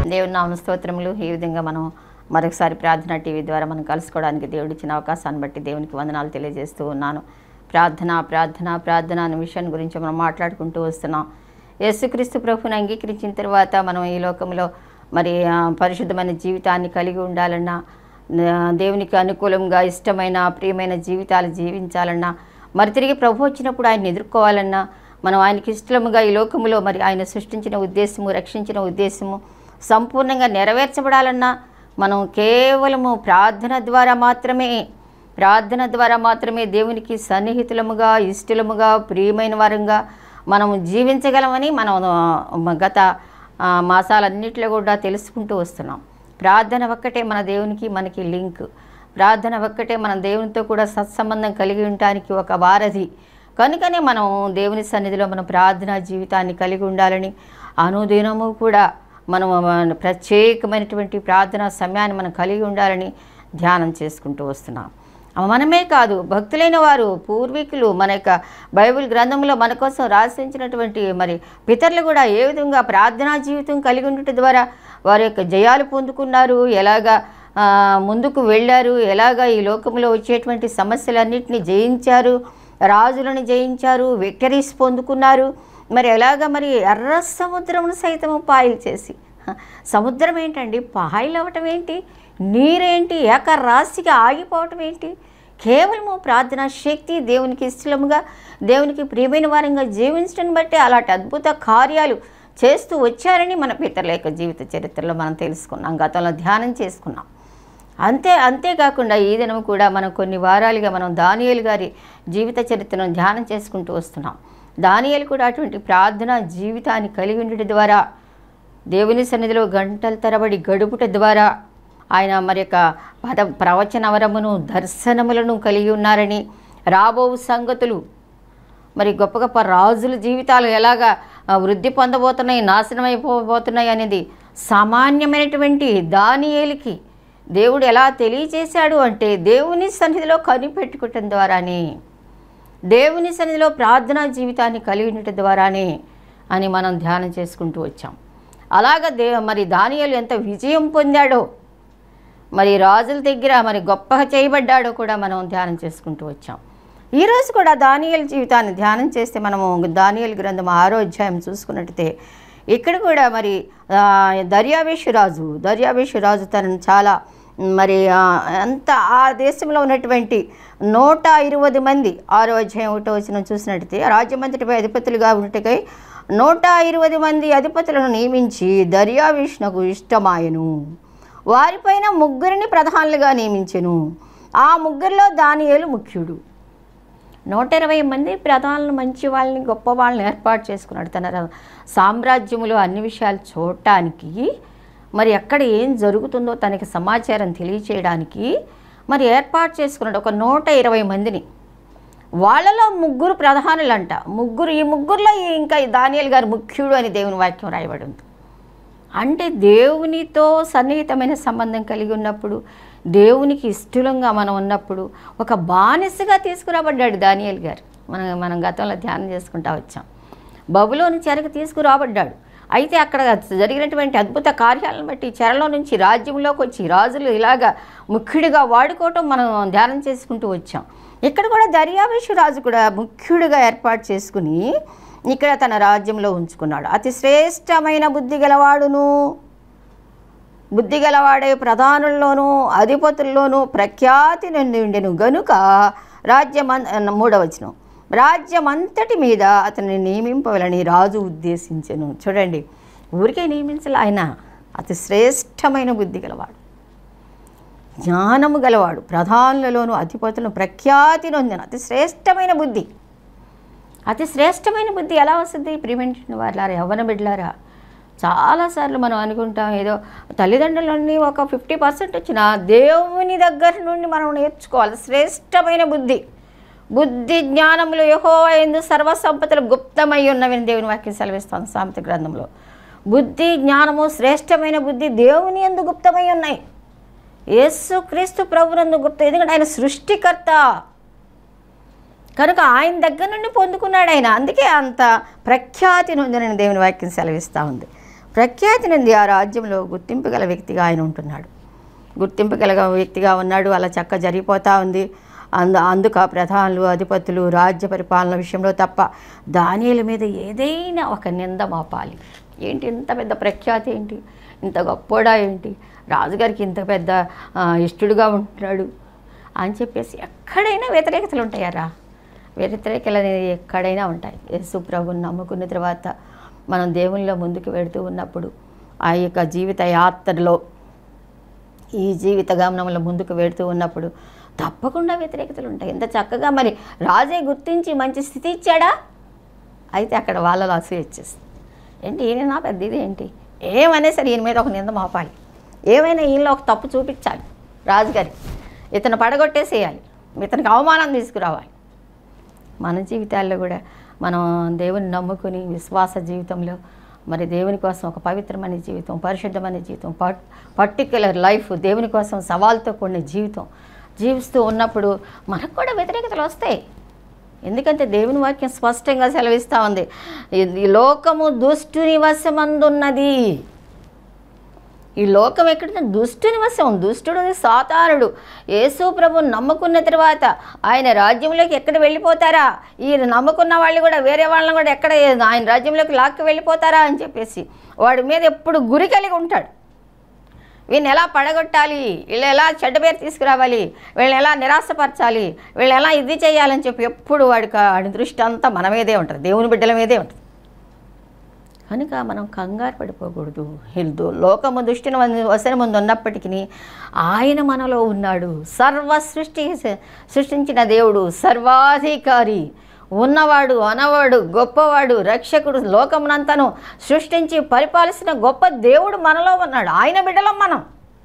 దేవుని నామ స్తోత్రములు ఈ విధంగా మనం మరొకసారి ప్రార్థన టీవీ ద్వారా మనం కలుసుకోవడానికి దేవుడు ఇచ్చిన అవకాశాన్ని బట్టి దేవునికి వందనాలు తెలియజేస్తూ ఉన్నాను ప్రార్థన ప్రార్థన ప్రార్థన అనే విషయం గురించి మనం మాట్లాడుకుంటూ వస్తున్నాం యేసుక్రీస్తు ప్రభుని అంగీకరించిన తర్వాత మనం ఈ లోకంలో మరి ఆ, పరిశుద్ధమైన జీవితాన్ని కలిగి ఉండాలన్నా ఆ, దేవునికి అనుకూలంగా ఇష్టమైన ప్రియమైన జీవితాలు జీవించాలన్నా మరి తిరిగి ప్రభు వచ్చినప్పుడు ఆయన ఎదుర్కోవాలన్నా మనం ఆయనకి ఇష్టముగా ఈ లోకములో మరి ఆయన సృష్టించిన ఉద్దేశము రక్షించిన ఉద్దేశము సంపూర్ణంగా నెరవేర్చబడాలన్నా మనం కేవలము ప్రార్థన ద్వారా మాత్రమే ప్రార్థన ద్వారా మాత్రమే దేవునికి సన్నిహితులముగా ఇష్టలముగా ప్రియమైన వారంగా మనం జీవించగలమని మనం ఆ, గత ఆ, మాసాలన్నింటిలో కూడా తెలుసుకుంటూ వస్తున్నాం ప్రార్థన ఒక్కటే మన దేవునికి మనకి లింక్ ప్రార్థన ఒక్కటే మన దేవునితో కూడా సత్సంబంధం కలిగి ఉండటానికి ఒక వారధి కనుకనే మనం దేవుని సన్నిధిలో మన ప్రార్థనా జీవితాన్ని కలిగి ఉండాలని అనుదినము కూడా మనం మన ప్రత్యేకమైనటువంటి ప్రార్థనా సమయాన్ని మనం కలిగి ఉండాలని ధ్యానం చేసుకుంటూ వస్తున్నాం మనమే కాదు భక్తులైన వారు పూర్వీకులు మన యొక్క బైబిల్ గ్రంథంలో మన కోసం రాసించినటువంటి మరి పితరులు కూడా ఏ విధంగా ప్రార్థనా జీవితం కలిగి ఉండటం ద్వారా వారి యొక్క జయాలు పొందుకున్నారు ఎలాగా ఆ, ముందుకు వెళ్ళారు ఎలాగా ఈ లోకంలో వచ్చేటువంటి సమస్యలన్నింటినీ జయించారు రాజులను జయించారు విక్టరీస్ పొందుకున్నారు మరి ఎలాగ మరి ఎర్ర సముద్రమును సైతము పాయలు చేసి హ, సముద్రం ఏంటండి పాయలు అవ్వటం ఏంటి నీరేంటి ఏకరాశిగా ఆగిపోవటం ఏంటి కేవలము ప్రార్థనా శక్తి దేవునికి ఇష్టముగా దేవునికి ప్రియమైన వారంగా జీవించడం బట్టి అలాంటి అద్భుత కార్యాలు చేస్తూ వచ్చారని మన పితరుల యొక్క జీవిత చరిత్రలో మనం తెలుసుకున్నాం గతంలో ధ్యానం చేసుకున్నాం అంతే అంతేకాకుండా ఈ దినం కూడా మనం కొన్ని వారాలుగా మనం దానియేలు గారి జీవిత చరిత్రను ధ్యానం చేసుకుంటూ వస్తున్నాం దానియేలు కూడా అటువంటి ప్రార్థన జీవితాన్ని కలిగి ఉండటం ద్వారా దేవుని సన్నిధిలో గంటల తరబడి గడుపుట ద్వారా ఆయన మరి యొక్క పద ప్రవచన వరమును దర్శనములను కలిగి ఉన్నారని రాబో సంగతులు మరి గొప్ప గొప్ప రాజుల జీవితాలు ఎలాగా ఆ, వృద్ధి పొందబోతున్నాయి నాశనం అయిపోబోతున్నాయి అనేది సామాన్యమైనటువంటి దానియేలికి దేవుడు ఎలా తెలియచేశాడు అంటే దేవుని సన్నిధిలో కనిపెట్టుకోవటం ద్వారానే దేవుని సన్నిధిలో ప్రార్థనా జీవితాన్ని కలిగి ఉండటం ద్వారానే అని మనం ధ్యానం చేసుకుంటూ వచ్చాం అలాగ దే మరి దానియేలు ఎంత విజయం పొందాడో మరి రాజుల దగ్గర మరి గొప్పగా చేయబడ్డాడో కూడా మనం ధ్యానం చేసుకుంటూ వచ్చాం ఈరోజు కూడా దానియల్ జీవితాన్ని ధ్యానం చేస్తే మనము దానియల్ గ్రంథం ఆరో అధ్యాయం చూసుకున్నట్టయితే ఇక్కడ కూడా మరి ఆ, దర్యావేషు రాజు దర్యావేషు రాజు తనను చాలా మరి ఆ, అంత ఆ దేశంలో ఉన్నటువంటి నూట ఇరవై మంది ఆరో అధ్యాయం ఒకటో వచ్చిన చూసినట్టయితే రాజ్యమంతటిపై అధిపతులుగా ఉన్నట్టుకై నూట ఇరవై మంది అధిపతులను నియమించి దర్యావేషునకు ఇష్టమాయను వారిపైన ముగ్గురిని ప్రధానులుగా నియమించెను ఆ ముగ్గురిలో దానియేలు ముఖ్యుడు నూట ఇరవై మంది ప్రధానులు మంచి వాళ్ళని గొప్ప వాళ్ళని ఏర్పాటు చేసుకున్నాడు తన ర- సామ్రాజ్యములో అన్ని విషయాలు చూడటానికి మరి ఎక్కడ ఏం జరుగుతుందో తనకి సమాచారం తెలియచేయడానికి మరి ఏర్పాటు చేసుకున్నాడు ఒక నూట ఇరవై మందిని వాళ్ళలో ముగ్గురు ప్రధానులంట ముగ్గురు ఈ ముగ్గురులో ఈ ఇంకా ఈ దానియేలు గారు ముఖ్యుడు అని దేవుని వాక్యం రాయబడి ఉంది అంటే దేవునితో సన్నిహితమైన సంబంధం కలిగి ఉన్నప్పుడు దేవునికి ఇష్టలంగా మనం ఉన్నప్పుడు ఒక బానిసగా తీసుకురాబడ్డాడు దానియేల్ గారు మనం మనం గతంలో ధ్యానం చేసుకుంటా వచ్చాం బబులోని చెరకు తీసుకురాబడ్డాడు అయితే అక్కడ జరిగినటువంటి అద్భుత కార్యాలను బట్టి చెరలో నుంచి రాజ్యంలోకి వచ్చి రాజులు ఇలాగా ముఖ్యుడిగా వాడుకోవటం మనం ధ్యానం చేసుకుంటూ వచ్చాం ఇక్కడ కూడా దర్యావేషు రాజు కూడా ముఖ్యుడిగా ఏర్పాటు చేసుకుని ఇక్కడ తన రాజ్యంలో ఉంచుకున్నాడు అతి శ్రేష్టమైన బుద్ధి గలవాడును బుద్ధి గలవాడే ప్రధానుల్లోనూ అధిపతుల్లోనూ ప్రఖ్యాతి నుండి ఉండెను గనుక రాజ్యమన్ మూడవచనం రాజ్యమంతటి మీద అతన్ని నియమింపవలని రాజు ఉద్దేశించెను చూడండి ఊరికే నియమించాలి ఆయన అతి శ్రేష్టమైన బుద్ధి గలవాడు జ్ఞానము గలవాడు ప్రధానులలోను అధిపతులను ప్రఖ్యాతి నొందిన అతి శ్రేష్టమైన బుద్ధి అతి శ్రేష్టమైన బుద్ధి ఎలా వస్తుంది ప్రివెంటివ్ వాళ్ళారా యవ్వన బిడ్డలారా చాలాసార్లు మనం అనుకుంటాం ఏదో తల్లిదండ్రుల నుండి ఒక ఫిఫ్టీ పర్సెంట్ వచ్చిన దేవుని దగ్గర నుండి మనం నేర్చుకోవాలి శ్రేష్టమైన బుద్ధి బుద్ధి జ్ఞానములు యహో ఎందు సర్వసంపదలు గుప్తమై ఉన్నవని దేవుని వాక్యం సెలవిస్తాను సామెత గ్రంథంలో బుద్ధి జ్ఞానము శ్రేష్టమైన బుద్ధి దేవుని ఎందు గుప్తమై ఉన్నాయి యేసు క్రీస్తు ప్రభునందు గుప్త ఎందుకంటే ఆయన సృష్టికర్త కనుక ఆయన దగ్గర నుండి పొందుకున్నాడు ఆయన అందుకే అంత ప్రఖ్యాతి నొందినని దేవుని వాక్యం సెలవిస్తూ ఉంది ప్రఖ్యాతి నుండి ఆ రాజ్యంలో గుర్తింపు గల వ్యక్తిగా ఆయన ఉంటున్నాడు గుర్తింపు గల వ్యక్తిగా ఉన్నాడు అలా చక్క జరిగిపోతూ ఉంది అందు అందుకు ఆ ప్రధానులు అధిపతులు రాజ్య పరిపాలన విషయంలో తప్ప దానిల మీద ఏదైనా ఒక నింద మోపాలి ఏంటి ఇంత పెద్ద ప్రఖ్యాతి ఏంటి ఇంత గొప్పోడా ఏంటి రాజుగారికి ఇంత పెద్ద ఆ, ఇష్టడుగా ఉంటున్నాడు అని చెప్పేసి ఎక్కడైనా వ్యతిరేకతలు ఉంటాయారా వ్యతిరేకలు అనేది ఎక్కడైనా ఉంటాయి యేసు ప్రభుని నమ్ముకున్న తర్వాత మనం దేవునిలో ముందుకు వెళుతూ ఉన్నప్పుడు ఆ యొక్క జీవిత యాత్రలో ఈ జీవిత గమనంలో ముందుకు వెళుతూ ఉన్నప్పుడు తప్పకుండా వ్యతిరేకతలు ఉంటాయి ఎంత చక్కగా మరి రాజే గుర్తించి మంచి స్థితి ఇచ్చాడా అయితే అక్కడ వాళ్ళలో అసూయ వచ్చేస్తుంది ఏంటి ఈయన నా పెద్ద ఇది ఏంటి ఏమైనా సరే ఈయన మీద ఒక నింద మోపాలి ఏమైనా ఈయనలో ఒక తప్పు చూపించాలి రాజుగారి ఇతను పడగొట్టేసేయాలి ఇతనికి అవమానం తీసుకురావాలి మన జీవితాల్లో కూడా మనం దేవుని నమ్ముకుని విశ్వాస జీవితంలో మరి దేవుని కోసం ఒక పవిత్రమైన జీవితం పరిశుద్ధమైన జీవితం పట్ పర్టిక్యులర్ లైఫ్ దేవుని కోసం సవాల్తో కూడిన జీవితం జీవిస్తూ ఉన్నప్పుడు మనకు కూడా వ్యతిరేకతలు వస్తాయి ఎందుకంటే దేవుని వాక్యం స్పష్టంగా సెలవిస్తూ ఉంది ఈ- ఈ లోకము దుష్టుని వశమందున్నది ఈ లోకం ఎక్కడ దుష్టుని వశం దుష్టుడు సాతానుడు యేసు ప్రభుని నమ్ముకున్న తర్వాత ఆయన రాజ్యంలోకి ఎక్కడ వెళ్ళిపోతారా ఈ నమ్ముకున్న వాళ్ళు కూడా వేరే వాళ్ళని కూడా ఎక్కడ ఆయన రాజ్యంలోకి లాక్కి వెళ్ళిపోతారా అని చెప్పేసి వాడి మీద ఎప్పుడు గురి కలిగి ఉంటాడు వీళ్ళని ఎలా పడగొట్టాలి వీళ్ళు ఎలా చెడ్డ పేరు తీసుకురావాలి వీళ్ళని ఎలా నిరాశపరచాలి వీళ్ళు ఎలా ఇది చేయాలని చెప్పి ఎప్పుడు వాడికి వాడి దృష్టి అంతా మన మీదే ఉంటుంది దేవుని బిడ్డల మీదే ఉంటుంది కనుక మనం కంగారు పడిపోకూడదు హిందూ లోకము దృష్టిని వసన ముందు ఉన్నప్పటికీ ఆయన మనలో ఉన్నాడు సర్వ సృష్టి సృష్టించిన దేవుడు సర్వాధికారి ఉన్నవాడు అనవాడు గొప్పవాడు రక్షకుడు లోకమునంతను సృష్టించి పరిపాలిస్తున్న గొప్ప దేవుడు మనలో ఉన్నాడు ఆయన బిడ్డలం మనం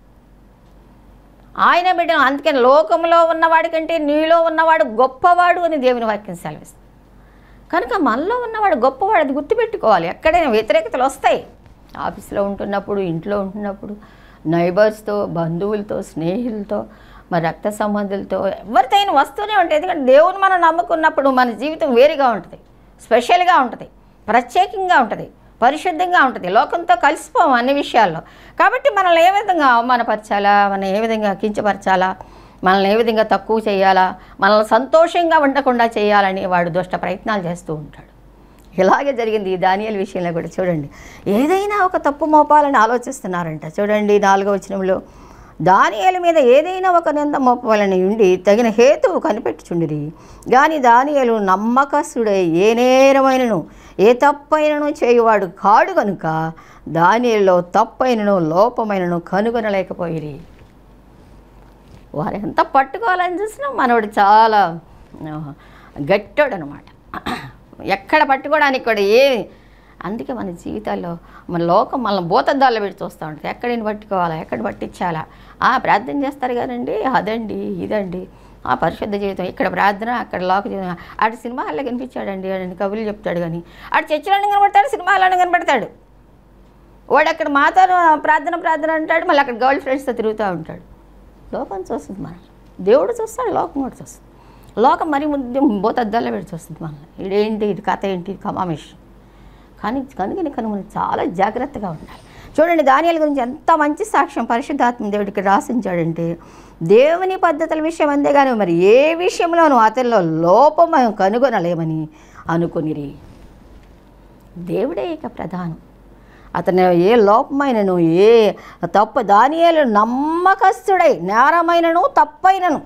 ఆయన బిడ్డలం అందుకని లోకంలో ఉన్నవాడి కంటే నీలో ఉన్నవాడు గొప్పవాడు అని దేవుని వాక్యం సెలవిస్తుంది కనుక మనలో ఉన్నవాడు గొప్పవాడు అది గుర్తుపెట్టుకోవాలి ఎక్కడైనా వ్యతిరేకతలు వస్తాయి ఆఫీస్లో ఉంటున్నప్పుడు ఇంట్లో ఉంటున్నప్పుడు నైబర్స్తో బంధువులతో స్నేహితులతో మరి రక్త సంబంధులతో ఎవరితో అయినా వస్తూనే ఉంటాయి ఎందుకంటే దేవుని మనం నమ్ముకున్నప్పుడు మన జీవితం వేరుగా ఉంటుంది స్పెషల్గా ఉంటుంది ప్రత్యేకంగా ఉంటుంది పరిశుద్ధంగా ఉంటుంది లోకంతో కలిసిపోం అన్ని విషయాల్లో కాబట్టి మనల్ని ఏ విధంగా అవమానపరచాలా మనం ఏ విధంగా కించపరచాలా మనల్ని ఏ విధంగా తక్కువ చేయాలా మనల్ని సంతోషంగా ఉండకుండా చేయాలని వాడు దుష్ట ప్రయత్నాలు చేస్తూ ఉంటాడు ఇలాగే జరిగింది ఈ దానియల విషయంలో కూడా చూడండి ఏదైనా ఒక తప్పు మోపాలని ఆలోచిస్తున్నారంట చూడండి నాలుగో వచనంలో దానియేలు మీద ఏదైనా ఒక నింద మోపాలని ఉండి తగిన హేతువు కనిపెట్టుచుండిరి కానీ దానియేలు నమ్మకస్తుడై ఏ నేరమైనను ఏ తప్పైనను చేయువాడు కాడు కనుక దానిలో తప్పైనను లోపమైనను కనుగొనలేకపోయిరి వారు ఎంత పట్టుకోవాలని చూసినా మనోడు చాలా ఆ, గట్టాడు అనమాట ఎక్కడ పట్టుకోవడానికి కూడా ఏ అందుకే మన జీవితాల్లో మన లోకం మనల్ని భూతద్దాల్లో పెట్టి చూస్తూ ఉంటుంది ఎక్కడిని పట్టుకోవాలా ఎక్కడ పట్టించాలా ఆ ప్రార్థన చేస్తారు కదండి అదండి ఇదండి ఆ పరిశుద్ధ జీవితం ఇక్కడ ప్రార్థన అక్కడ లోక జీవితం ఆడు సినిమా హాల్లో కనిపించాడండి అని కబుర్లు చెప్తాడు కానీ ఆడు చర్చిలోనే కనబడతాడు సినిమా హాల్లోనే కనబడతాడు వాడు అక్కడ మాతో ప్రార్థన ప్రార్థన అంటాడు మళ్ళీ అక్కడ గర్ల్ ఫ్రెండ్స్తో తిరుగుతూ ఉంటాడు లోకం చూస్తుంది మనం దేవుడు చూస్తాడు లోకం కూడా చూస్తుంది లోకం మరి ముద్దు బోతద్దాల్లో పెట్టి చూస్తుంది మనల్ని ఇదేంటి ఇది కథ ఏంటి కమామేష్ కానీ కనుక కనుక మనం చాలా జాగ్రత్తగా ఉండాలి చూడండి దానియాల గురించి ఎంత మంచి సాక్ష్యం పరిశుద్ధాత్మ దేవుడికి రాసించాడంటే దేవుని పద్ధతుల విషయం అంతేగాని మరి ఏ విషయంలోనూ అతనిలో లోపం కనుగొనలేమని అనుకునిరి దేవుడే ఇక ప్రధానం అతను ఏ లోపమైనను ఏ తప్పు దానియేలు నమ్మకస్తుడై నేరమైనను తప్పైనను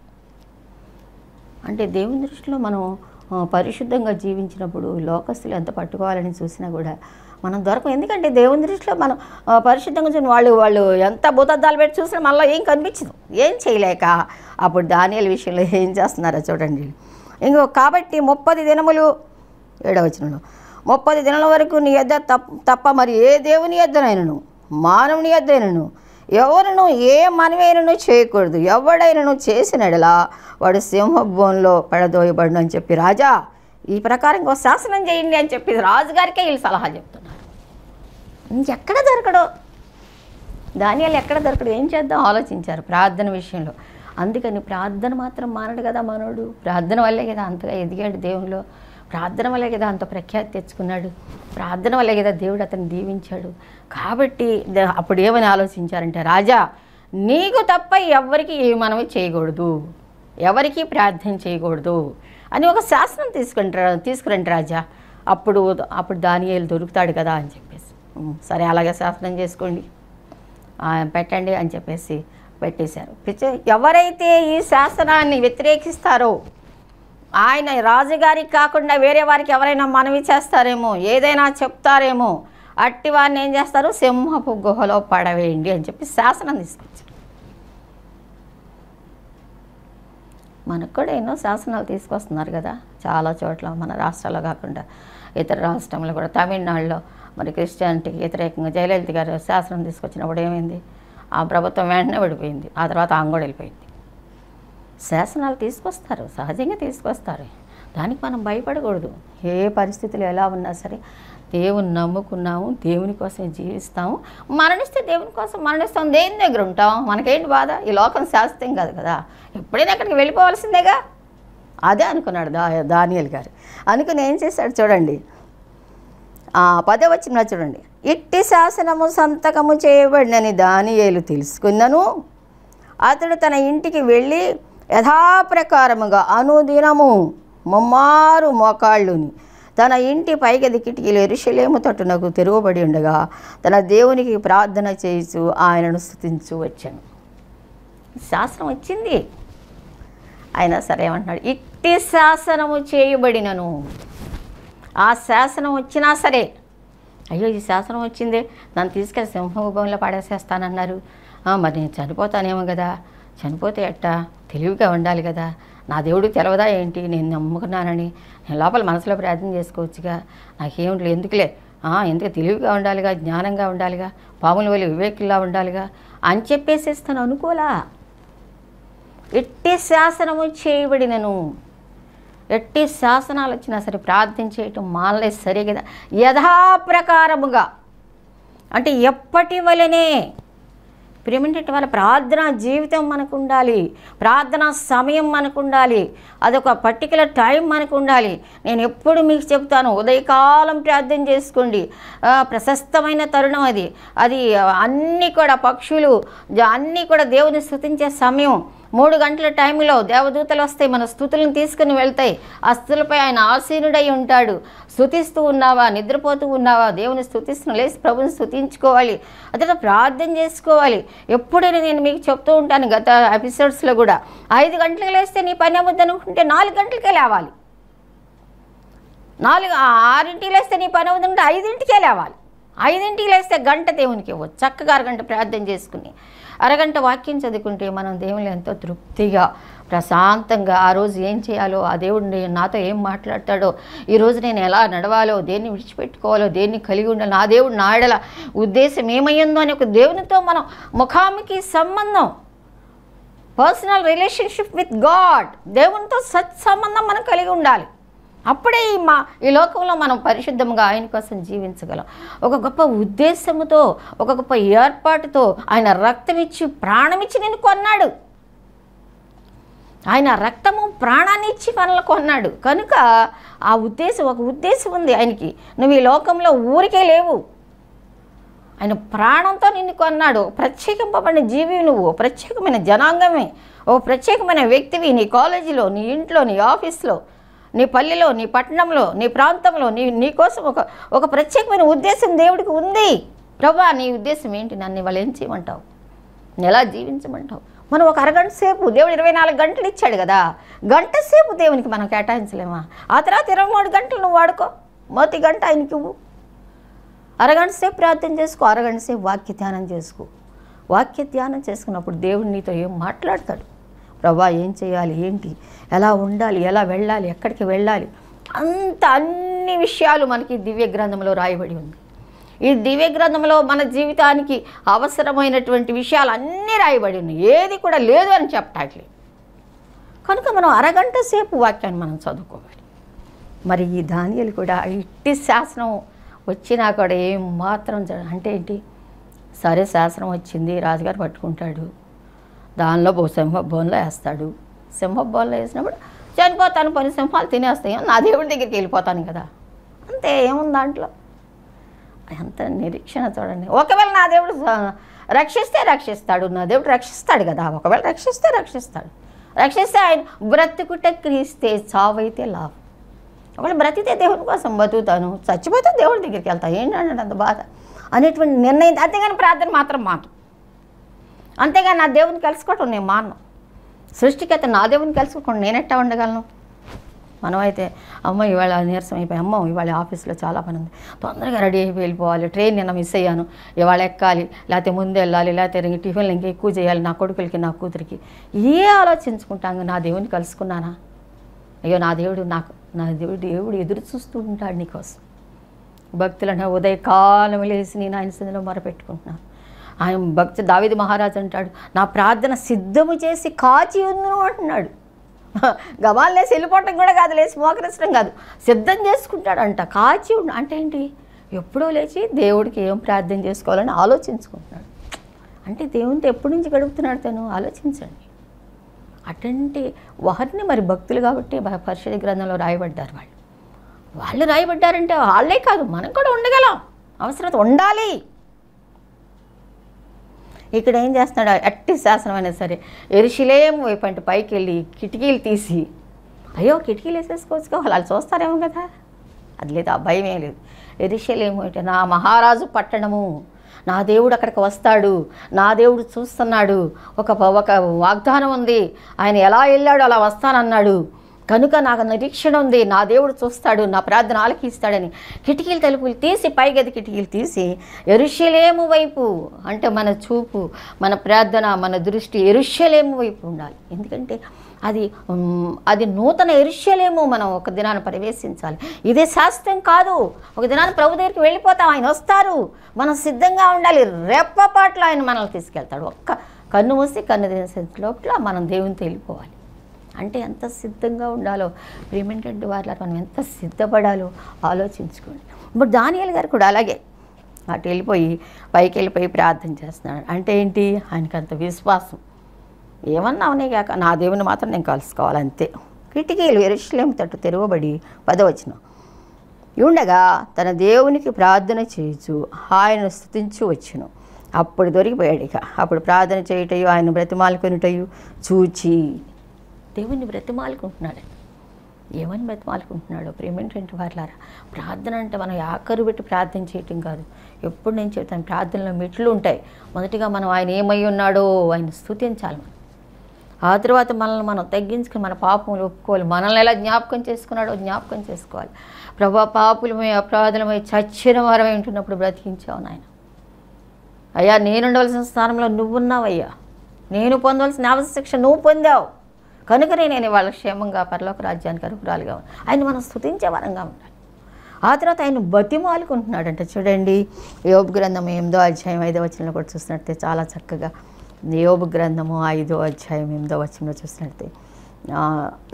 అంటే దేవుని దృష్టిలో మనం ఆ, పరిశుద్ధంగా జీవించినప్పుడు లోకస్తులు ఎంత పట్టుకోవాలని చూసినా కూడా మనం దొరకం ఎందుకంటే దేవుని దృష్టిలో మనం ఆ, పరిశుద్ధంగా చూసిన వాళ్ళు వాళ్ళు ఎంత భూతద్దాలు పెట్టి చూసినా మనలో ఏం కనిపించదు ఏం చేయలేక అప్పుడు దానియల విషయంలో ఏం చేస్తున్నారో చూడండి ఇంకో కాబట్టి ముప్పది దినములు ఏడవచనంలో ముప్పది దినాల వరకు నీ యొద్ద తప్ప తప్ప మరి ఏ దేవుని యొద్దనైనను మానవుని యొద్దైనను ఎవరును ఏ మనమైనను చేయకూడదు ఎవడైనను చేసినడలా వాడు సింహభవన్లో పడదోయబడును అని చెప్పి రాజా ఈ ప్రకారం ఇంకో శాసనం చేయండి అని చెప్పి రాజుగారికే వీళ్ళు సలహా చెప్తున్నారు ఇంకెక్కడ దొరకడు దానియాలు ఎక్కడ దొరకడు ఏం చేద్దాం ఆలోచించారు ప్రార్థన విషయంలో అందుకని ప్రార్థన మాత్రం మానడు కదా మనోడు ప్రార్థన వల్లే కదా అంతగా ఎదిగాడు దేవునిలో ప్రార్థన వల్లే కదా అంత ప్రఖ్యాతి తెచ్చుకున్నాడు ప్రార్థన వల్లే కదా దేవుడు అతన్ని దీవించాడు కాబట్టి ద- అప్పుడు ఏమని ఆలోచించారంటే రాజా నీకు తప్ప ఎవరికి ఏ మనవి చేయకూడదు ఎవరికి ప్రార్థన చేయకూడదు అని ఒక శాసనం తీసుకుంటారా తీసుకురండి రాజా అప్పుడు అప్పుడు దానియేలు దొరుకుతాడు కదా అని చెప్పేసి "ఉమ్, సరే అలాగే శాసనం చేసుకోండి ఆ, పెట్టండి అని చెప్పేసి పెట్టేశారు పిచ్చ- ఎవరైతే ఈ శాసనాన్ని వ్యతిరేకిస్తారో ఆయన రాజుగారికి కాకుండా వేరే వారికి ఎవరైనా మనవి చేస్తారేమో ఏదైనా చెప్తారేమో అట్టి వారిని ఏం చేస్తారు సింహపు గుహలో పడవేయండి అని చెప్పి శాసనం తీసుకొచ్చారు మనకు కూడా ఎన్నో శాసనాలు తీసుకొస్తున్నారు కదా చాలా చోట్ల మన రాష్ట్రాల్లో కాకుండా ఇతర రాష్ట్రంలో కూడా తమిళనాడులో మరి క్రిస్టియానిటీకి వ్యతిరేకంగా జయలలిత గారు శాసనం తీసుకొచ్చినప్పుడు ఏమైంది ఆ ప్రభుత్వం వెంటనే పడిపోయింది ఆ తర్వాత ఆమె కూడా వెళ్ళిపోయింది శాసనాలు తీసుకొస్తారు సహజంగా తీసుకొస్తారు దానికి మనం భయపడకూడదు ఏ పరిస్థితులు ఎలా ఉన్నా సరే దేవుని నమ్ముకున్నాము దేవుని కోసం జీవిస్తాము మరణిస్తే దేవుని కోసం మరణిస్తాం దేవుని దగ్గర ఉంటాం మనకేంటి బాధ ఈ లోకం శాశ్వతం కాదు కదా ఎప్పుడైనా అక్కడికి వెళ్ళిపోవాల్సిందేగా అదే అనుకున్నాడు దా దానియల్ గారు అనుకుని ఏం చేశాడు చూడండి ఆ పదే వచ్చిన చూడండి ఇట్టి శాసనము సంతకము చేయబడినని దానియేలు తెలుసుకున్నను అతడు తన ఇంటికి వెళ్ళి యథాప్రకారముగా అనుదినము ముమ్మారు మోకాళ్ళుని తన ఇంటి పైగది కిటికీలు ఎరుషలేము తట్టునకు తెరువబడి ఉండగా తన దేవునికి ప్రార్థన చేయిచు ఆయనను స్థుతించు వచ్చాను శాస్త్రం వచ్చింది అయినా సరే ఏమంటున్నాడు ఇట్టి శాసనము చేయబడినను ఆ శాసనం వచ్చినా సరే అయ్యో ఈ శాసనం వచ్చిందే నన్ను తీసుకెళ్ళి సింహభూమిలో పడేసేస్తానన్నారు ఆ, మరి నేను చనిపోతానేమో కదా చనిపోతే ఎట్టా తెలివిగా ఉండాలి కదా నా దేవుడు తెలవదా ఏంటి నేను నమ్ముకున్నానని నేను లోపల మనసులో ప్రార్థన చేసుకోవచ్చుగా నాకేం లేదు ఎందుకులే ఆ, ఎందుకు తెలివిగా ఉండాలిగా జ్ఞానంగా ఉండాలిగా పాముల వల్ల వివేకుల్లా ఉండాలిగా అని చెప్పేసేస్తాను అనుకోలా ఎట్టి శాసనము చేయబడినను ఎట్టి శాసనాలు వచ్చినా సరే ప్రార్థన చేయటం మానలేదు సరే కదా యథాప్రకారముగా అంటే ఎప్పటి వలనే ప్రేమేంటంటే వాళ్ళ ప్రార్థన జీవితం మనకు ఉండాలి ప్రార్థన సమయం మనకు ఉండాలి అదొక పర్టికులర్ టైం మనకు ఉండాలి నేను ఎప్పుడు మీకు చెప్తాను ఉదయకాలం ప్రార్థన చేసుకోండి ఆ, ప్రశస్తమైన తరుణం అది అది అన్నీ కూడా పక్షులు జ- అన్నీ కూడా దేవుని స్థుతించే సమయం మూడు గంటల టైంలో దేవదూతలు వస్తాయి మన స్థుతులను తీసుకుని వెళ్తాయి ఆ స్థుతులపై ఆయన ఆసీనుడై ఉంటాడు స్థుతిస్తూ ఉన్నావా నిద్రపోతూ ఉన్నావా దేవుని స్థుతిస్తూ లేచి ప్రభుని స్థుతించుకోవాలి అదే ప్రార్థన చేసుకోవాలి ఎప్పుడైనా నేను మీకు చెప్తూ ఉంటాను గత ఎపిసోడ్స్లో కూడా ఐదు గంటలకు లేస్తే నీ పని అవ్వద్దు అనుకుంటే నాలుగు గంటలకే లేవాలి నాలుగు ఆ ఆరింటికి లేస్తే నీ పని అవుతుంటే ఐదింటికే లేవాలి ఐదింటికి లేస్తే గంట దేవునికి ఇవ్వచ్చు చక్కగా అరగంట ప్రార్థన చేసుకుని అరగంట వాక్యం చదువుకుంటే మనం దేవుని ఎంతో తృప్తిగా ప్రశాంతంగా ఆ రోజు ఏం చేయాలో ఆ దేవుడు నే- నాతో ఏం మాట్లాడతాడో ఈ రోజు నేను ఎలా నడవాలో దేన్ని విడిచిపెట్టుకోవాలో దేన్ని కలిగి ఉండాలో నా దేవుడు నాడల ఉద్దేశం ఏమయ్యిందో అని ఒక దేవునితో మనం ముఖాముఖి సంబంధం పర్సనల్ రిలేషన్షిప్ విత్ గాడ్ దేవునితో సత్సంబంధం మనం కలిగి ఉండాలి అప్పుడే ఈ మా ఈ లోకంలో మనం పరిశుద్ధంగా ఆయన కోసం జీవించగలం ఒక గొప్ప ఉద్దేశముతో ఒక గొప్ప ఏర్పాటుతో ఆయన రక్తం ఇచ్చి ప్రాణమిచ్చి నేను కొన్నాడు ఆయన రక్తము ప్రాణాన్ని ఇచ్చి మనల్ని కొన్నాడు కనుక ఆ ఉద్దేశం ఒక ఉద్దేశం ఉంది ఆయనకి నువ్వు ఈ లోకంలో ఊరికే లేవు ఆయన ప్రాణంతో నిన్ను కొన్నాడు ప్రత్యేకింపబడిన జీవి నువ్వు ఓ ప్రత్యేకమైన జనాంగమే ఓ ప్రత్యేకమైన వ్యక్తివి నీ కాలేజీలో నీ ఇంట్లో నీ ఆఫీస్లో నీ పల్లెలో నీ పట్టణంలో నీ ప్రాంతంలో నీ నీ కోసం ఒక ఒక ప్రత్యేకమైన ఉద్దేశం దేవుడికి ఉంది ప్రభా నీ ఉద్దేశం ఏంటి నన్ను ఇవాళ ఏం చేయమంటావు నేను ఎలా జీవించమంటావు మనం ఒక అరగంట సేపు దేవుడు ఇరవై నాలుగు గంటలు ఇచ్చాడు కదా గంట సేపు దేవునికి మనం కేటాయించలేమా ఆ తర్వాత ఇరవై మూడు గంటలు నువ్వు వాడుకో మొదటి గంట ఆయనకి ఇవ్వు అరగంట సేపు ప్రార్థన చేసుకో అరగంట సేపు వాక్య ధ్యానం చేసుకో వాక్య ధ్యానం చేసుకున్నప్పుడు దేవుడు నీతో ఏం మాట్లాడతాడు ప్రభా ఏం చేయాలి ఏంటి ఎలా ఉండాలి ఎలా వెళ్ళాలి ఎక్కడికి వెళ్ళాలి అంత అన్ని విషయాలు మనకి దివ్య గ్రంథంలో రాయబడి ఉంది ఈ దివ్య గ్రంథంలో మన జీవితానికి అవసరమైనటువంటి విషయాలు అన్నీ రాయబడి ఉన్నాయి ఏది కూడా లేదు అని చెప్పటాట్లేదు కనుక మనం అరగంట సేపు వాక్యాన్ని మనం చదువుకోవాలి మరి ఈ ధాన్యాలు కూడా ఇట్టి శాసనం వచ్చినా కూడా ఏం మాత్రం జర- అంటే ఏంటి సరే శాసనం వచ్చింది రాజుగారు పట్టుకుంటాడు దానిలో ఓ సింహ బోన్లో వేస్తాడు సింహ బోన్లో వేసినప్పుడు చనిపోతాను పని సింహాలు తినేస్తాయి నా దేవుడి దగ్గరికి వెళ్ళిపోతాను కదా అంతే ఏముంది దాంట్లో ఎంత నిరీక్షణ చూడండి ఒకవేళ నా దేవుడు స- రక్షిస్తే రక్షిస్తాడు నా దేవుడు రక్షిస్తాడు కదా ఒకవేళ రక్షిస్తే రక్షిస్తాడు రక్షిస్తే ఆయన బ్రతుకుట క్రీస్తే చావైతే లాభం ఒకవేళ బ్రతితే దేవుని కోసం బతుకుతాను చచ్చిపోతే దేవుడి దగ్గరికి వెళ్తాను ఏంటంటే అంత బాధ అనేటువంటి నిర్ణయం అంతేగాని ప్రార్థన మాత్రం మాను అంతేగాని నా దేవుని కలుసుకోవటం నేను మాను సృష్టికర్త నా దేవుని కలుసుకోకుండా నేనెట్టా ఉండగలను మనమైతే అమ్మ ఇవాళ నీరసం అయిపోయి అమ్మ ఇవాళ ఆఫీస్లో చాలా పని ఉంది తొందరగా రెడీ అయిపోయి వెళ్ళిపోవాలి ట్రైన్ నిన్న మిస్ అయ్యాను ఇవాళ ఎక్కాలి లేకపోతే ముందు వెళ్ళాలి లేకపోతే ఇంక టిఫిన్లు ఇంకా ఎక్కువ చేయాలి నా కొడుకులకి నా కూతురికి ఏ ఆలోచించుకుంటాను నా దేవుని కలుసుకున్నానా అయ్యో నా దేవుడు నాకు నా దేవుడు దేవుడు ఎదురు చూస్తూ ఉంటాడు నీకోసం భక్తులను ఉదయకాలం లేచి నేను ఆయన స్థితిలో మొరపెట్టుకుంటున్నాను ఆయన భక్తి దావిది మహారాజు అంటాడు నా ప్రార్థన సిద్ధము చేసి కాచి ఉందును అంటున్నాడు గబాలు లేసి వెళ్ళిపోవటం కూడా కాదు లేచి మోకరించడం కాదు సిద్ధం చేసుకుంటాడంట కాచి ఉండు అంటే ఏంటి ఎప్పుడో లేచి దేవుడికి ఏం ప్రార్థన చేసుకోవాలని ఆలోచించుకుంటున్నాడు అంటే దేవునితో ఎప్పటి నుంచి గడుపుతున్నాడు తను ఆలోచించండి అటువంటి వారిని మరి భక్తులు కాబట్టి బ- పరిశుద్ధ గ్రంథంలో రాయబడ్డారు వాళ్ళు వాళ్ళు రాయబడ్డారంటే వాళ్ళే కాదు మనం కూడా ఉండగలం అవసరత ఉండాలి ఇక్కడ ఏం చేస్తున్నాడు అట్టి శాసనం అయినా సరే ఎరుషులేం వైపు అంటే పైకి వెళ్ళి కిటికీలు తీసి అయ్యో కిటికీలు వేసేసుకోవచ్చు వాళ్ళు చూస్తారేమో కదా అది లేదు ఆ భయమే లేదు ఎరుషలేము అంటే నా మహారాజు పట్టణము నా దేవుడు అక్కడికి వస్తాడు నా దేవుడు చూస్తున్నాడు ఒక ఒక వాగ్దానం ఉంది ఆయన ఎలా వెళ్ళాడు అలా వస్తానన్నాడు కనుక నాకు నిరీక్షణ ఉంది నా దేవుడు చూస్తాడు నా ప్రార్థన ఆలకిస్తాడని కిటికీల తలుపులు తీసి పైగది కిటికీలు తీసి ఎరుషలేము వైపు అంటే మన చూపు మన ప్రార్థన మన దృష్టి ఎరుషలేము వైపు ఉండాలి ఎందుకంటే అది ఉమ్, అది నూతన ఎరుషలేము మనం ఒక దినాన ప్రవేశించాలి ఇదే శాస్త్రం కాదు ఒక దినాన ప్రభు దగ్గరికి వెళ్ళిపోతాం ఆయన వస్తారు మనం సిద్ధంగా ఉండాలి రెప్పపాట్లు ఆయన మనల్ని తీసుకెళ్తాడు ఒక్క కన్ను మూసి కన్ను తీసే లోపల మనం దేవునితో వెళ్ళిపోవాలి అంటే ఎంత సిద్ధంగా ఉండాలో ప్రేమేంటంటే వాళ్ళ మనం ఎంత సిద్ధపడాలో ఆలోచించుకోండి ఇప్పుడు దానియల్ గారు కూడా అలాగే అటు వెళ్ళిపోయి పైకి వెళ్ళిపోయి ప్రార్థన చేస్తున్నాడు అంటే ఏంటి ఆయనకి అంత విశ్వాసం ఏమన్నా అవనే కాక నా దేవుని మాత్రం నేను కలుసుకోవాలి అంతే కిటికీలు ఎరుషులేం తట్టు తెరవబడి పదవచనం ఉండగా తన దేవునికి ప్రార్థన చేయుచు ఆయన స్థుతించు వచ్చును అప్పుడు దొరికిపోయాడు ఇక అప్పుడు ప్రార్థన చేయుటయు ఆయన బ్రతిమాలుకొనుటయు చూచి దేవుని బ్రతిమాలుకుంటున్నాడు ఏమని బ్రతిమాలుకుంటున్నాడు ప్రేమేంటంటే వాళ్ళారా ప్రార్థన అంటే మనం ఆఖరు పెట్టి ప్రార్థన చేయటం కాదు ఎప్పుడు నేను చెప్తాను ప్రార్థనలో మెట్లు ఉంటాయి మొదటిగా మనం ఆయన ఏమై ఉన్నాడో ఆయన స్థుతించాలి మనం ఆ తర్వాత మనల్ని మనం తగ్గించుకుని మన పాపములు ఒప్పుకోవాలి మనల్ని ఎలా జ్ఞాపకం చేసుకున్నాడో జ్ఞాపకం చేసుకోవాలి ప్రభా పాపులమై అపరాధులమై చచ్చిన వారమై ఉంటున్నప్పుడు బ్రతికించావు నాయన అయ్యా నేను ఉండవలసిన స్థానంలో నువ్వున్నావయ్యా నేను పొందవలసిన ఆవశ్యక నువ్వు పొందావు కనుకనే నేను వాళ్ళ క్షేమంగా పరలోక రాజ్యానికి అర్హురాలుగా ఉన్నాను ఆయన మనం స్థుతించే వరంగా ఉండాలి ఆ తర్వాత ఆయన బతిమాలుకుంటున్నాడంట చూడండి యోబు గ్రంథం ఎనిమిదో అధ్యాయం ఐదో వచనంలో కూడా చూసినట్టే చాలా చక్కగా యోబు గ్రంథము ఐదో అధ్యాయం ఎనిమిదో వచనంలో చూసినట్టే ఆ,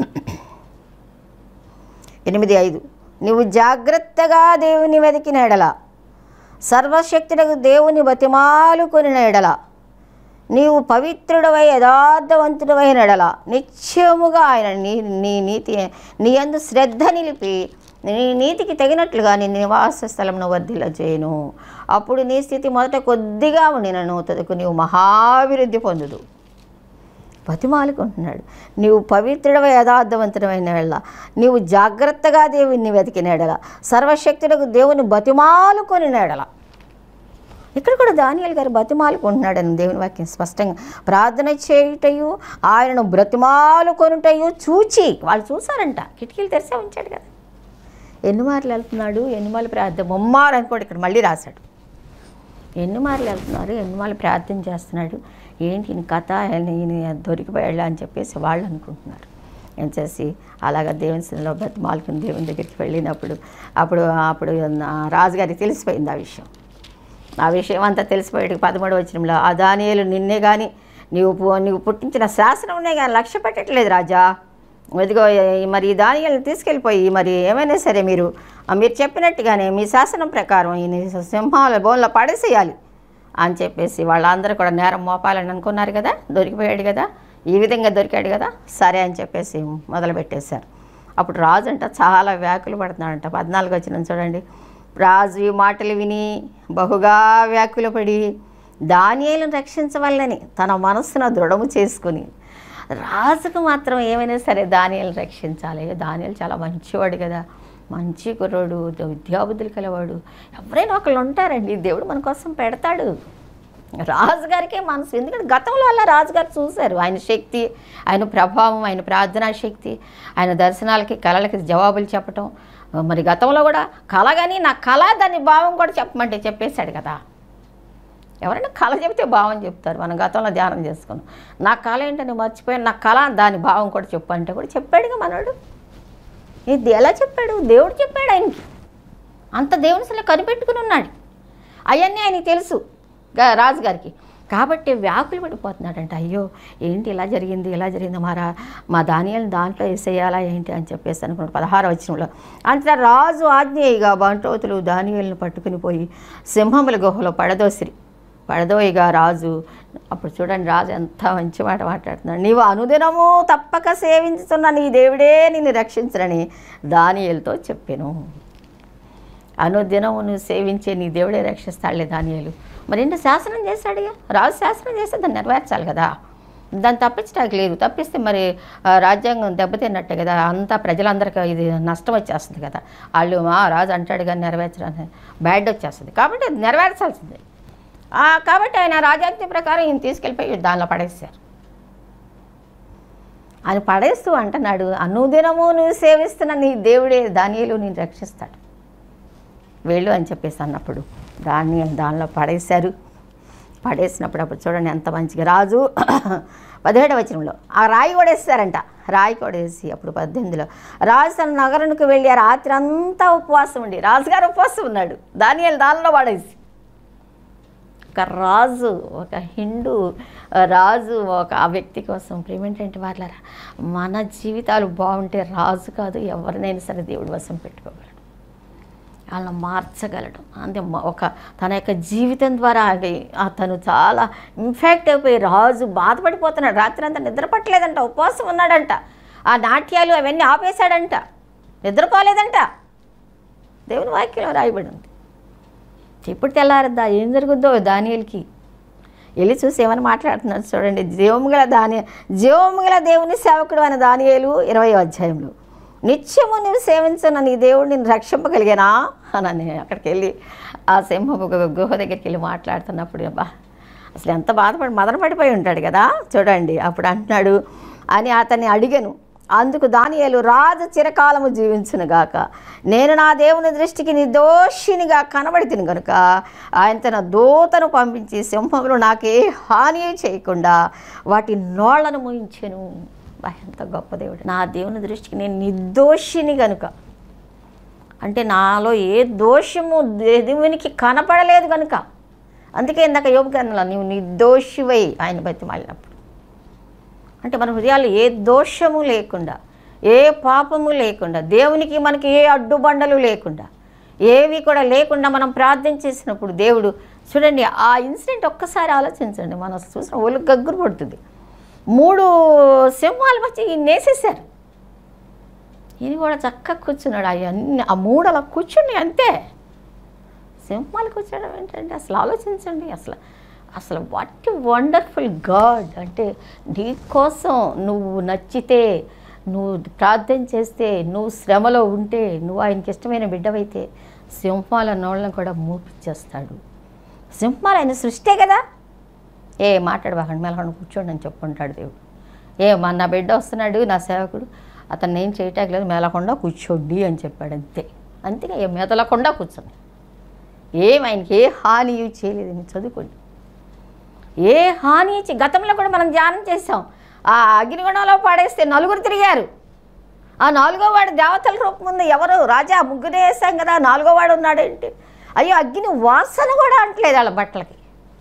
ఎనిమిది ఐదు నువ్వు జాగ్రత్తగా దేవుని వెతికిన ఎడల సర్వశక్తులకు దేవుని బతిమాలుకొని ఎడల నీవు పవిత్రుడవై యథార్థవంతుడవైన ఎడల నిత్యముగా ఆయన నీ నీ నీతి నీ అందు శ్రద్ధ నిలిపి నీ నీతికి తగినట్లుగా నీ నివాస స్థలంను వర్ధిల్ల చేయను అప్పుడు నీ స్థితి మొదట కొద్దిగా ఉండినను తదుకు నీవు మహాభివృద్ధి పొందుదు బతిమాలుకుంటున్నాడు నీవు పవిత్రుడవై యథార్థవంతుడమైన వేళ నీవు జాగ్రత్తగా దేవుని వెతికిన ఎడల సర్వశక్తులకు దేవుని బతిమాలుకొని ఎడల ఇక్కడ కూడా దానియల్ గారు బతిమాలుకుంటున్నాడని దేవుని వాక్యం స్పష్టంగా ప్రార్థన చేయుటయు ఆయనను బ్రతిమాలుకొనుటయు చూచి వాళ్ళు చూసారంట కిటికీలు తెరిసే ఉంచాడు కదా ఎన్ని మార్లు వెళ్తున్నాడు ఎన్ని మార్లు ప్రార్థన ముమ్మారు అనుకోడు ఇక్కడ మళ్ళీ రాశాడు ఎన్ని మార్లు వెళ్తున్నారు ఎన్ని మార్లు ప్రార్థన చేస్తున్నాడు ఏంటి ఈయన కథ ఈయన ఈయన దొరికిపోయాడు అని చెప్పేసి వాళ్ళు అనుకుంటున్నారు ఏం చేసి అలాగ దేవుని సన్నిధిలో బ్రతిమాలుకుని దేవుని దగ్గరికి వెళ్ళినప్పుడు అప్పుడు అప్పుడు నా రాజుగారికి తెలిసిపోయింది ఆ విషయం ఆ విషయం అంతా తెలిసిపోయాడు పదమూడు వచ్చినంలో ఆ దానియేలు నిన్నే కానీ నీవు పు- నీవు పుట్టించిన శాసనంనే కానీ లక్ష్య పెట్టట్లేదు రాజా ఇదిగో ఈ- మరి ఈ దానియాలను తీసుకెళ్ళిపోయి మరి ఏమైనా సరే మీరు ఆ, మీరు చెప్పినట్టుగానే మీ శాసనం ప్రకారం ఈ సింహాల బోన్లో పడేసేయాలి అని చెప్పేసి వాళ్ళందరూ కూడా నేరం మోపాలని అనుకున్నారు కదా దొరికిపోయాడు కదా ఈ విధంగా దొరికాడు కదా సరే అని చెప్పేసి మొదలు పెట్టేశారు అప్పుడు రాజు అంట చాలా వ్యాకులు పడుతున్నాడంట పద్నాలుగు వచ్చిన చూడండి రాజు ఈ మాటలు విని బహుగా వ్యాకులు పడి దానియేలను రక్షించవల్లని తన మనస్సును దృఢము చేసుకుని రాజుకు మాత్రం ఏమైనా సరే దానియాలను రక్షించాలి దానియాలు చాలా మంచివాడు కదా మంచి కుర్రోడు విద్యాబుద్ధులు కలవాడు ఎవరైనా ఒకళ్ళు ఉంటారండి దేవుడు మన కోసం పెడతాడు రాజుగారికే మనసు ఎందుకంటే గతంలో అలా రాజుగారు చూశారు ఆయన శక్తి ఆయన ప్రభావం ఆయన ప్రార్థనా శక్తి ఆయన దర్శనాలకి కళలకి జవాబులు చెప్పటం మరి గతంలో కూడా కళ కానీ నా కళ దాని భావం కూడా చెప్పమంటే చెప్పేశాడు కదా ఎవరైనా కళ చెప్తే భావం చెప్తారు మనం గతంలో ధ్యానం చేసుకున్నాం నా కళ ఏంటని మర్చిపోయాను నా కళ దాని భావం కూడా చెప్పు అంటే కూడా చెప్పాడుగా మనోడు ఇది ఎలా చెప్పాడు దేవుడు చెప్పాడు ఆయనకి అంత దేవుని అసలు కనిపెట్టుకుని ఉన్నాడు అవన్నీ ఆయనకి తెలుసు గా- రాజుగారికి కాబట్టి వ్యాకులు పడిపోతున్నాడంట అయ్యో ఏంటి ఇలా జరిగింది ఇలా జరిగింది మా రా మా ధాన్యాలను దాంట్లో వేసేయాలా ఏంటి అని చెప్పేసి అనుకున్నాడు పదహారు వచ్చినంలో అంతటా రాజు ఆజ్ఞేయిగా బంటోతులు ధాన్యాలను పట్టుకుని పోయి సింహముల గుహలో పడదోసిరి పడదోయిగా రాజు అప్పుడు చూడండి రాజు ఎంత మంచి మాట మాట్లాడుతున్నాడు నీవు అనుదినము తప్పక సేవించుతున్న నీ దేవుడే నిన్ను రక్షించరని దానియలతో చెప్పాను అనుదినము నువ్వు సేవించే నీ దేవుడే రక్షిస్తాడులే దానియాలు మరి ఏంటో శాసనం చేశాడు ఇక. రాజు శాసనం చేస్తే దాన్ని నెరవేర్చాలి కదా దాన్ని తప్పించడానికి లేదు తప్పిస్తే మరి ఆ, రాజ్యాంగం దెబ్బతిన్నట్టే కదా అంతా ప్రజలందరికీ ఇది నష్టం వచ్చేస్తుంది కదా వాళ్ళు మా రాజు అంటాడు కానీ నెరవేర్చడానికి బ్యాడ్ వచ్చేస్తుంది కాబట్టి అది నెరవేర్చాల్సిందే ఆ, కాబట్టి ఆయన రాజ్యాంగ ప్రకారం ఈయన తీసుకెళ్ళిపోయి దానిలో పడేశారు ఆయన పడేస్తూ అంటున్నాడు అనుదినము నువ్వు సేవిస్తున్న నీ దేవుడే దానిలో నేను రక్షిస్తాడు వెళ్ళు అని చెప్పేసి అన్నప్పుడు దాన్ని దానిలో పడేశారు పడేసినప్పుడు అప్పుడు చూడండి ఎంత మంచిగా రాజు పదిహేడవ వచనంలో ఆ రాయి కూడా వేస్తారంట రాయి కూడా వేసి అప్పుడు పద్దెనిమిదిలో రాజు తన నగరానికి వెళ్ళి ఆ రాత్రి అంతా ఉపవాసం ఉండి రాజుగారు ఉపవాసం ఉన్నాడు దానియాలు దానిలో పడేసి ఒక రాజు ఒక హిందూ రాజు ఒక ఆ వ్యక్తి కోసం ప్రేమేంటంటే వాళ్ళరా మన జీవితాలు బాగుంటే రాజు కాదు ఎవరినైనా సరే దేవుడి వశం పెట్టుకోగలడు వాళ్ళని మార్చగలడు అంటే మ- ఒక తన యొక్క జీవితం ద్వారా అది అతను చాలా ఇంఫాక్ట్ అయిపోయి రాజు బాధపడిపోతున్నాడు రాత్రి అంతా నిద్రపట్టలేదంట ఉపవాసం ఉన్నాడంట ఆ నాట్యాలు అవన్నీ ఆపేశాడంట నిద్రపోలేదంట దేవుని వాక్యంలో రాయబడి ఉంది ఇప్పుడు తెల్లారద్దా ఏం జరుగుద్దో దానియలకి వెళ్ళి చూసి ఏమని మాట్లాడుతున్నారు చూడండి జీవము గల దాని జీవము గల దేవుని సేవకుడు అనే దానియేలు ఇరవై అధ్యాయంలో నిత్యము నువ్వు సేవించిన నీ దేవుడు నేను రక్షింపగలిగానా అని అక్కడికి వెళ్ళి ఆ సింహపు గు- గుహ దగ్గరికి వెళ్ళి మాట్లాడుతున్నప్పుడు అబ్బా అసలు ఎంత బాధపడి మదనపడిపోయి ఉంటాడు కదా చూడండి అప్పుడు అంటున్నాడు అని అతన్ని అడిగాను అందుకు దానియేలు రాజు చిరకాలము జీవించును గాక నేను నా దేవుని దృష్టికి నిర్దోషినిగా కనబడితిని కనుక ఆయన తన దూతను పంపించి సింహములు నాకే హాని చేయకుండా వాటి నోళ్లను ముయించెను బా, ఎంత గొప్ప దేవుడు నా దేవుని దృష్టికి నేను నిర్దోషిని కనుక అంటే నాలో ఏ దోషము దేవునికి కనపడలేదు కనుక అందుకే ఇందాక యోగకరణలో నీవు నిర్దోషివై ఆయన బతిమాలినప్పుడు అంటే మన హృదయాల్లో ఏ దోషము లేకుండా ఏ పాపము లేకుండా దేవునికి మనకి ఏ అడ్డుబండలు లేకుండా ఏవి కూడా లేకుండా మనం ప్రార్థన చేసినప్పుడు దేవుడు చూడండి ఆ ఇన్సిడెంట్ ఒక్కసారి ఆలోచించండి మనం చూసిన ఒళ్ళు గగ్గురు పడుతుంది మూడు సింహాలు వచ్చి ఈయన వేసేసారు ఈయన కూడా చక్కగా కూర్చున్నాడు అవన్నీ ఆ మూడు అలా కూర్చుని అంతే సింహాలు కూర్చోవడం ఏంటంటే అసలు ఆలోచించండి అసలు అసలు వాట్ వండర్ఫుల్ గాడ్ అంటే నీ కోసం నువ్వు నచ్చితే నువ్వు ప్రార్థన చేస్తే నువ్వు శ్రమలో ఉంటే నువ్వు ఆయనకి ఇష్టమైన బిడ్డవైతే సింహాల నోళ్ళను కూడా మూపిచ్చేస్తాడు సింహాలు ఆయన సృష్టే కదా ఏ మాట్లాడబాకండి మెలకుండా కూర్చోండి అని చెప్పుకుంటాడు దేవుడు ఏ మా నా బిడ్డ వస్తున్నాడు నా సేవకుడు అతన్ని ఏం చేయటానికి లేదు మేలకుండా కూర్చోండి అని చెప్పాడు అంతే అంతేగా ఏ మెదలకుండా కూర్చోండి ఏం ఆయనకి ఏ హాని చేయలేదు మీరు చదువుకోండి ఏ హాని చే- గతంలో కూడా మనం ధ్యానం చేసాం ఆ అగ్నిగుణంలో పాడేస్తే నలుగురు తిరిగారు ఆ నాలుగో వాడు దేవతల రూపం ఉంది ఎవరు రాజా ముగ్గురే వేసాం కదా నాలుగో వాడు ఉన్నాడేంటి అయ్యో అగ్ని వాసన కూడా అంటలేదు వాళ్ళ బట్టలకి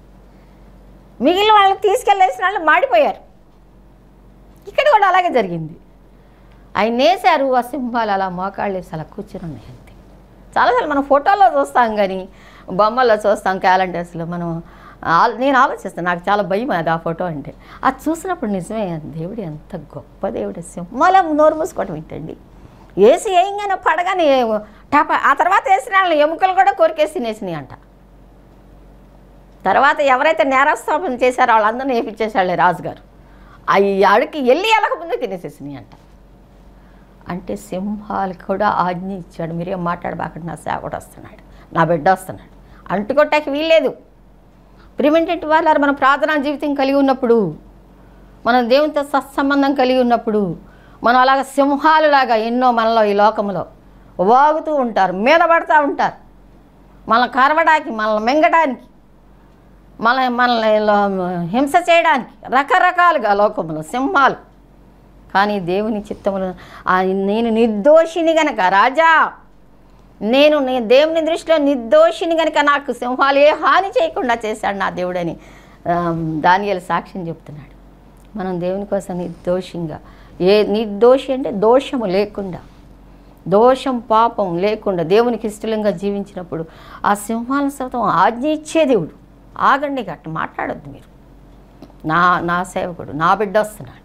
మిగిలిన వాళ్ళకి తీసుకెళ్ళేసిన వాళ్ళు మాడిపోయారు ఇక్కడ కూడా అలాగే జరిగింది ఆయన వేశారు ఆ సింహాలు అలా మోకాళ్ళు వేసి అలా కూర్చుని ఉన్నాయి అంతే చాలాసార్లు మనం ఫోటోల్లో చూస్తాం కానీ బొమ్మల్లో చూస్తాం క్యాలెండర్స్లో మనం ఆ- నేను ఆలోచిస్తాను నాకు చాలా భయం అది ఆ ఫోటో అంటే అది చూసినప్పుడు నిజమే దేవుడు ఎంత గొప్ప దేవుడు సింహాల నోరు మూసుకోవటం ఏంటండి వేసి వేయంగానే పడగానే టాప ఆ తర్వాత వేసిన వాళ్ళని ఎముకలు కూడా కొరికేసి తినేసినాయి అంట తర్వాత ఎవరైతే నేరస్థాపన చేశారో వాళ్ళందరినీ వేపించేసాళ్ళే రాజుగారు అవి అడికి వెళ్ళి వెళ్ళకముందే తినేసేసినాయి అంట అంటే సింహాలు కూడా ఆజ్ఞ ఇచ్చాడు మీరేం మాట్లాడబాకండి నా సేవకుడు వస్తున్నాడు నా బిడ్డ వస్తున్నాడు అంటుకొట్టాకి వీల్లేదు ప్రిమెంటెంట్ వాళ్ళారు మన ప్రార్థనా జీవితం కలిగి ఉన్నప్పుడు మనం దేవునితో సత్సంబంధం కలిగి ఉన్నప్పుడు మనం అలాగ సింహాలులాగా ఎన్నో మనలో ఈ లోకంలో వాగుతూ ఉంటారు మీద పడుతూ ఉంటారు మనల్ని కరవడానికి మనల్ని మింగడానికి మన మనల్ని లో- హింస చేయడానికి రకరకాలుగా లోకంలో సింహాలు కానీ దేవుని చిత్తములు ఆ నేను నిర్దోషిని గనక రాజా నేను నీ దేవుని దృష్టిలో నిర్దోషిని గనక నాకు సింహాలు ఏ హాని చేయకుండా చేశాడు నా దేవుడని దానియలు సాక్ష్యం చెప్తున్నాడు మనం దేవుని కోసం నిర్దోషంగా ఏ నిర్దోషి అంటే దోషము లేకుండా దోషం పాపం లేకుండా దేవునికి ఇష్టలంగా జీవించినప్పుడు ఆ సింహాల సతం ఆజ్ఞ ఇచ్చే దేవుడు ఆగండి గట్ట మాట్లాడొద్దు మీరు నా నా సేవకుడు నా బిడ్డ వస్తున్నాడు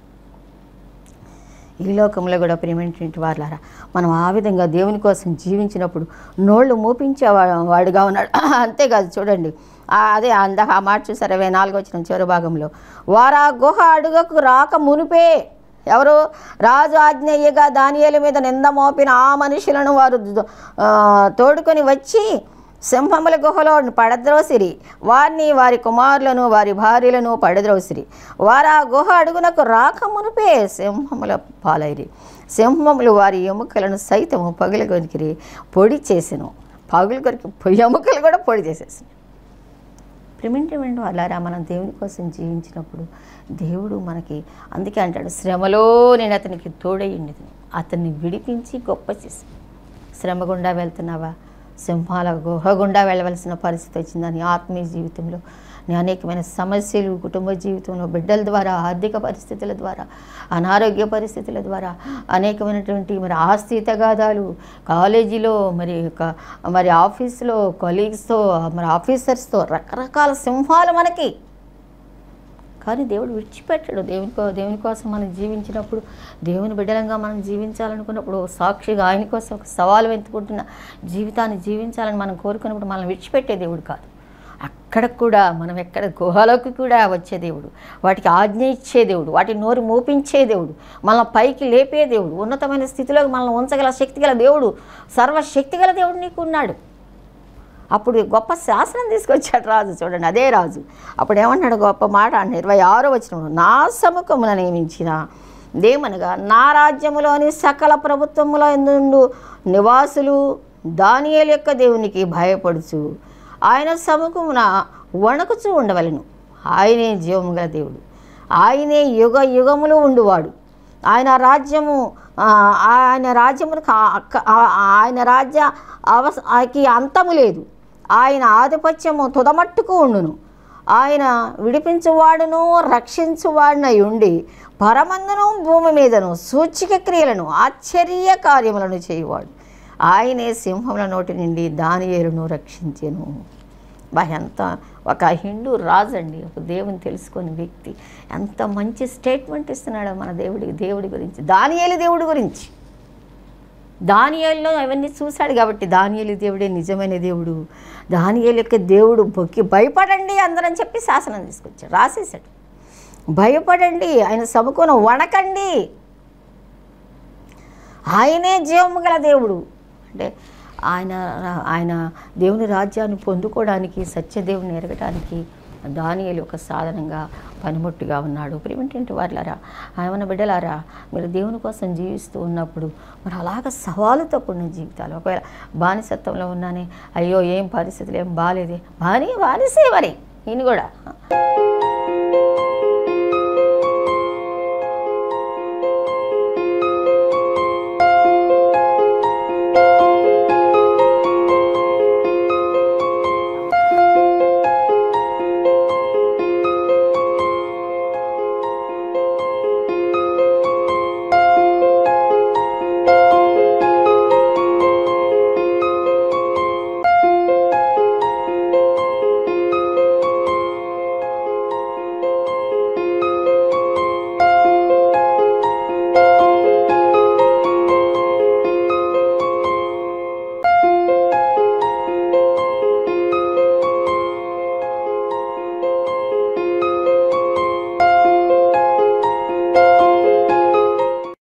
ఈ లోకంలో కూడా ప్రేమేంటి వాళ్ళారా మనం ఆ విధంగా దేవుని కోసం జీవించినప్పుడు నోళ్ళు మూపించే వా- వాడుగా ఉన్నాడు అంతేకాదు చూడండి ఆ అదే అందాక ఆ మాట చూసారు ఇరవై నాలుగు వచ్చిన చివరి భాగంలో వారా గుహ అడుగకు రాక మునిపే ఎవరు రాజు ఆజ్ఞయ్యగా దానియేలు మీద నింద మోపిన ఆ మనుషులను వారు దు- ఆ, తోడుకొని వచ్చి సింహముల గుహలో పడద్రోసిరి వారిని వారి కుమారులను వారి భార్యలను పడద్రోసిరి వారు ఆ గుహ అడుగునకు రాక మునిపే సింహముల పాలైరి సింహములు వారి ఎముకలను సైతము పగులు కొరికిరి పొడి చేసెను పగులు కొరికి ఎముకలు కూడా పొడి చేసేసి ప్రిమింటిమెంట్ వాళ్ళారా మనం దేవుని కోసం జీవించినప్పుడు దేవుడు మనకి అందుకే అంటాడు శ్రమలో నేను అతనికి తోడయ్యింది అతన్ని విడిపించి గొప్ప చేసి శ్రమ గుండా వెళ్తున్నావా సింహాల గుహ గుండా వెళ్ళవలసిన పరిస్థితి వచ్చిందని ఆత్మీయ జీవితంలో నీ అనేకమైన సమస్యలు కుటుంబ జీవితంలో బిడ్డల ద్వారా ఆర్థిక పరిస్థితుల ద్వారా అనారోగ్య పరిస్థితుల ద్వారా అనేకమైనటువంటి మరి ఆస్తి తగాదాలు కాలేజీలో మరి క- మరి ఆఫీస్లో కొలీగ్స్తో మరి ఆఫీసర్స్తో రకరకాల సింహాలు మనకి కానీ దేవుడు విడిచిపెట్టాడు దేవుని కో దేవుని కోసం మనం జీవించినప్పుడు దేవుని బిడ్డలంగా మనం జీవించాలనుకున్నప్పుడు ఓ సాక్షిగా ఆయన కోసం ఒక సవాలు వెతుకుంటున్న జీవితాన్ని జీవించాలని మనం కోరుకున్నప్పుడు మనం విడిచిపెట్టే దేవుడు కాదు అక్కడ కూడా మనం ఎక్కడ గుహలోకి కూడా వచ్చే దేవుడు వాటికి ఆజ్ఞ ఇచ్చే దేవుడు వాటి నోరు మోపించే దేవుడు మనల్ని పైకి లేపే దేవుడు ఉన్నతమైన స్థితిలోకి మనల్ని ఉంచగల శక్తి గల దేవుడు సర్వశక్తి గల దేవుడు నీకు ఉన్నాడు అప్పుడు గొప్ప శాసనం తీసుకొచ్చాడు రాజు చూడండి అదే రాజు అప్పుడు ఏమన్నాడు గొప్ప మాట అంటే ఇరవై ఆరో వచ్చిన నా సముఖమున నియమించిన దేమనగా నా రాజ్యములోని సకల ప్రభుత్వముల ఎందు నివాసులు దానియేలు యొక్క దేవునికి భయపడుచు ఆయన సముఖమున వణకుచూ ఉండవలను ఆయనే జీవము గల దేవుడు ఆయనే యుగ యుగములు ఉండువాడు ఆయన రాజ్యము ఆ, ఆయన రాజ్యములకు ఆ- అక్క- ఆ- ఆయన రాజ్య అవసకి అంతము లేదు ఆయన ఆధిపత్యము తుదమట్టుకు ఉండును ఆయన విడిపించువాడును రక్షించువాడినై ఉండి పరమందును భూమి మీదను సూచిక క్రియలను ఆశ్చర్య కార్యములను చేయువాడు ఆయనే సింహముల నోటి నుండి దానియేలును రక్షించెను బా ఎంత ఒక హిందూ రాజు అండి ఒక దేవుని తెలుసుకుని వ్యక్తి ఎంత మంచి స్టేట్మెంట్ ఇస్తున్నాడో మన దేవుడికి దేవుడి గురించి దానియేలు దేవుడి గురించి దానియేలులో అవన్నీ చూశాడు కాబట్టి దానియేలు దేవుడే నిజమైన దేవుడు దానియేలు యొక్క దేవుడు బొక్కి భయపడండి అందరని చెప్పి శాసనం తీసుకొచ్చాడు రాసేసాడు భయపడండి ఆయన సముఖం వణకండి ఆయనే జీవము గల దేవుడు అంటే ఆయన ఆయన దేవుని రాజ్యాన్ని పొందుకోవడానికి సత్యదేవుని ఎరగటానికి దానియేలు ఒక సాధనంగా పనిముట్టుగా ఉన్నాడు ప్రిమిటెంట్ వాళ్ళారా ఆయన బిడ్డలారా మీరు దేవుని కోసం జీవిస్తూ ఉన్నప్పుడు మరి అలాగ సవాలుతో కూడిన జీవితాలు ఒకవేళ బానిసత్వంలో ఉన్నానే అయ్యో ఏం పరిస్థితులు ఏం బాగాలేదే బాని బానిసే మరి ఈయన కూడా